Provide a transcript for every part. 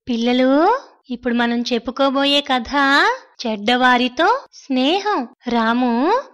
పిల్లలు ఇప్పుడు మనం చెప్పుకోబోయే కథ చెడ్డవారితో స్నేహం రాము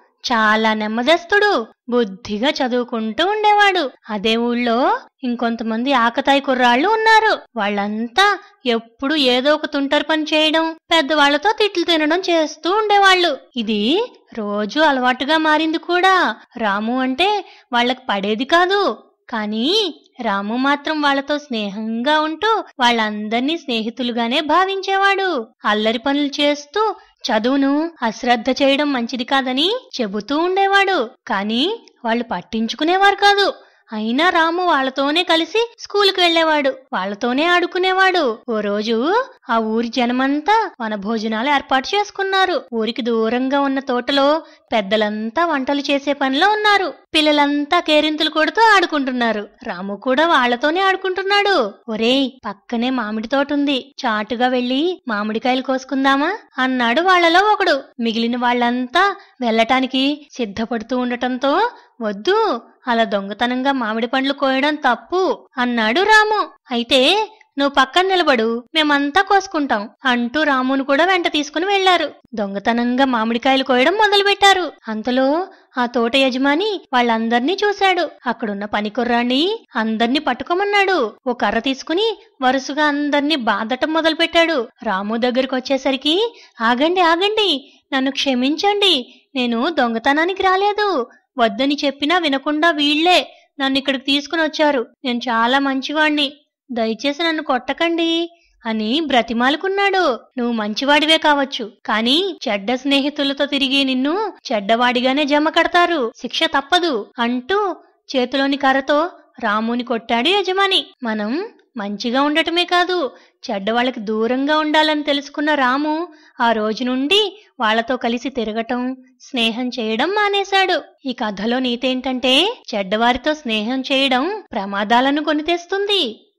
చాలా నెమ్మదస్తుడు బుద్ధిగా చదువుకుంటూ ఉండేవాడు అదే ఊళ్ళో ఇంకొంతమంది ఆకతాయి కుర్రాళ్ళు ఉన్నారు వాళ్ళంతా ఎప్పుడు ఏదో ఒక తుంటరి పని చేయడం పెద్దవాళ్లతో తిట్లు తినడం చేస్తూ ఉండేవాళ్ళు ఇది రోజు అలవాటుగా మారింది కూడా రాము అంటే వాళ్ళకి పడేది కాదు కానీ రాము మాత్రం వాళ్ళతో స్నేహంగా ఉంటూ వాళ్ళందర్నీ స్నేహితులుగానే భావించేవాడు అల్లరి పనులు చేస్తూ చదువును అశ్రద్ధ చేయడం మంచిది కాదని చెబుతూ ఉండేవాడు కానీ వాళ్ళు పట్టించుకునేవారు కాదు అయినా రాము వాళ్ళతోనే కలిసి స్కూలుకు వెళ్లేవాడు వాళ్ళతోనే ఆడుకునేవాడు ఓ రోజు ఆ ఊరి జనమంతా వన భోజనాలు ఏర్పాటు చేసుకున్నారు ఊరికి దూరంగా ఉన్న తోటలో పెద్దలంతా వంటలు చేసే పనిలో ఉన్నారు పిల్లలంతా కేరింతలు కొడుతూ ఆడుకుంటున్నారు రాము కూడా వాళ్ళతోనే ఆడుకుంటున్నాడు ఒరేయ్ పక్కనే మామిడి తోట ఉంది చాటుగా వెళ్లి మామిడికాయలు కోసుకుందామా అన్నాడు వాళ్ళలో ఒకడు మిగిలిన వాళ్ళంతా వెళ్ళటానికి సిద్ధపడుతూ ఉండటంతో వద్దు అలా దొంగతనంగా మామిడి పండ్లు కోయడం తప్పు అన్నాడు రాము అయితే నువ్వు పక్కన నిలబడు మేమంతా కోసుకుంటాం అంటూ రామును కూడా వెంట తీసుకుని వెళ్లారు దొంగతనంగా మామిడికాయలు కోయడం మొదలుపెట్టారు అంతలో ఆ తోట యజమాని వాళ్ళందర్నీ చూశాడు అక్కడున్న పనికుర్రాన్ని అందర్నీ పట్టుకోమన్నాడు ఓ కర్ర తీసుకుని వరుసగా అందర్నీ బాధటం మొదలుపెట్టాడు రాము దగ్గరికి వచ్చేసరికి ఆగండి ఆగండి నన్ను క్షమించండి నేను దొంగతనానికి రాలేదు వద్దని చెప్పినా వినకుండా వీళ్లే నన్ను ఇక్కడికి తీసుకుని వచ్చారు నేను చాలా మంచివాణ్ణి దయచేసి నన్ను కొట్టకండి అని బ్రతిమాలుకున్నాడు నువ్వు మంచివాడివే కావచ్చు కానీ చెడ్డ స్నేహితులతో తిరిగి నిన్ను చెడ్డవాడిగానే జమ కడతారు శిక్ష తప్పదు అంటూ చేతిలోని కర్రతో రాముని కొట్టాడు యజమాని మనం మంచిగా ఉండటమే కాదు చెడ్డవాళ్ళకి దూరంగా ఉండాలని తెలుసుకున్న రాము ఆ రోజు నుండి వాళ్ళతో కలిసి తిరగటం స్నేహం చేయడం మానేశాడు ఈ కథలో నీతేంటంటే చెడ్డవారితో స్నేహం చేయడం ప్రమాదాలను కొని తెస్తుంది